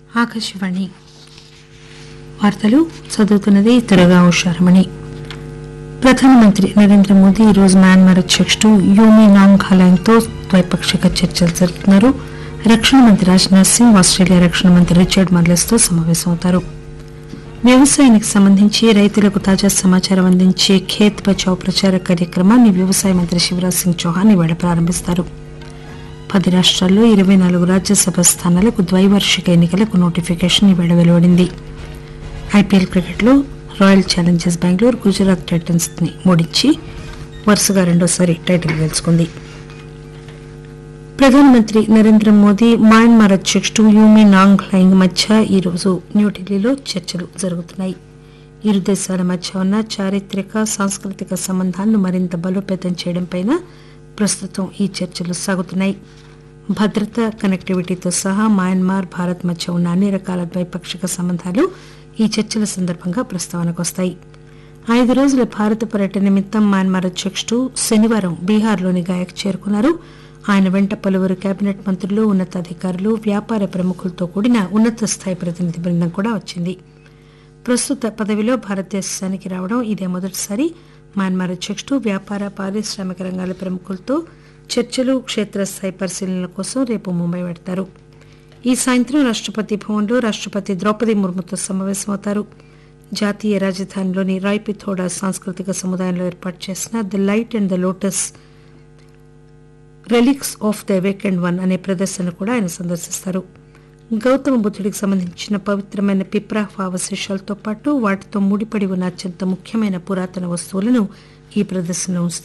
ఆకాశవాణి వార్తలు చదువుతున్నది త్వరగా ఉషారమణి ప్రధానమంత్రి నరేంద్ర మోదీ ఈరోజు మయన్మార్ అధ్యకుడు యోమి నాంగ్ హలాంగ్తో ద్వైపాక్షిక చర్చలు జరుపుతున్నారు రక్షణ మంత్రి రాజ్నాథ్ సింగ్ ఆస్ట్రేలియా రక్షణ మంత్రి రిచర్డ్ మార్లెస్తో సమావేశమవుతారు వ్యవసాయానికి సంబంధించి రైతులకు తాజా సమాచారం అందించే ఖేత్ బచావ్ ప్రచార కార్యక్రమాన్ని వ్యవసాయ మంత్రి శివరాజ్ సింగ్ చౌహాన్ ఇవాళ ప్రారంభిస్తారు పది రాష్ట్రాల్లో ఇరవై నాలుగు రాజ్యసభ స్థానాలకు ద్వైవార్షిక ఎన్నికలకు నోటిఫికేషన్ ఇవాళ వెలువడింది ఐపీఎల్ క్రికెట్లో royal challengers Bengaluru Gujarat titans ని ఓడించి వరుసగా రెండోసారి టైటిల్ గెలుచుకుంది ప్రధానమంత్రి నరేంద్ర మోదీ మయన్మార్ అధ్యకుడు యూమి నాంగ్ లైంగ్ మధ్య ఈరోజు న్యూఢిల్లీలో చర్చలు జరుగుతున్నాయి ఇరు దేశాల మధ్య ఉన్న చారిత్రక సాంస్కృతిక సంబంధాలను మరింత బలోపేతం చేయడంపై ప్రస్తుతం ఈ చర్చలు సాగుతున్నాయి భద్రత కనెక్టివిటీతో సహా మయన్మార్ భారత్ మధ్య ఉన్న అన్ని రకాల ద్వైపాక్షిక సంబంధాలు ఈ చర్చల సందర్భంగా ప్రస్తావనకు వస్తాయి ఐదు రోజుల భారత పర్యటన నిమిత్తం మయన్మార్ అధ్యకుడు శనివారం బీహార్లోని గాయకు చేరుకున్నారు ఆయన వెంట పలువురు కేబినెట్ మంత్రులు ఉన్నతాధికారులు వ్యాపార ప్రముఖులతో కూడిన ఉన్నత స్థాయి ప్రతినిధి బృందం కూడా వచ్చింది ప్రస్తుత పదవిలో భారతదేశానికి రావడం ఇదే మొదటిసారి మయన్మార్ అధ్యకుడు వ్యాపార పారిశ్రామిక రంగాల ప్రముఖులతో చర్చలు క్షేత్రస్థాయి పరిశీలనల కోసం రేపు ముంబై వెడతారు ఈ సాయంత్రం రాష్టపతి భవన్లో రాష్టపతి ద్రౌపది ముర్ముతో సమావేశమవుతారు జాతీయ రాజధానిలోని రాయ్పిథోడా సాంస్కృతిక సముదాయంలో ఏర్పాటు చేసిన the light and the lotus relics of the wakened one అనే ప్రదర్శన కూడా ఆయన సందర్శిస్తారు గౌతమ బుద్ధుడికి సంబంధించిన పవిత్రమైన పిప్రాహ్ అవశేషాలతో పాటు వాటితో ముడిపడి ఉన్న అత్యంత ముఖ్యమైన పురాతన వస్తువులను ఈ ప్రదర్శనలో ఉంచుతారు